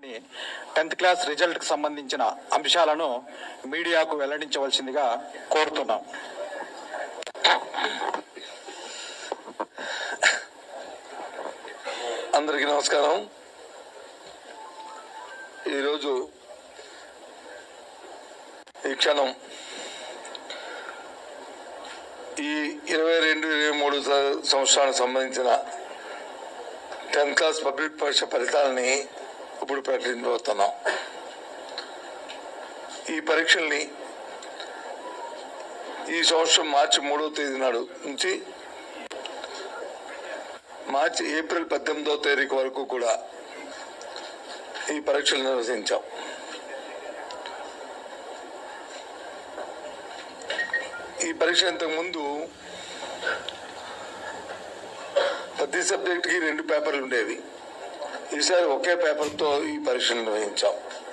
tenth class రిజల్ట్కి సంబంధించిన అంశాలను మీడియాకు వెల్లడించవలసిందిగా కోరుతున్నాం అందరికీ నమస్కారం ఈరోజు ఈ క్షణం ఈ ఇరవై రెండు ఇరవై మూడు స- సంవత్సరానికి సంబంధించిన టెన్త్ క్లాస్ పబ్లిక్ పరీక్ష ఫలితాలని ఇప్పుడు ప్రకటించబోతున్నాం ఈ పరీక్షల్ని ఈ సంవత్సరం మార్చి మూడవ తేదీ నాడు నుంచి మార్చి ఏప్రిల్ పద్దెనిమిదో తారీఖు వరకు కూడా ఈ పరీక్షలు నిర్వహించాం ఈ పరీక్ష ఇంతకు ముందు ప్రతి సబ్జెక్ట్కి రెండు పేపర్లు ఉండేవి ఈసారి ఒకే పేపర్తో ఈ పరీక్షలు నిర్వహించాం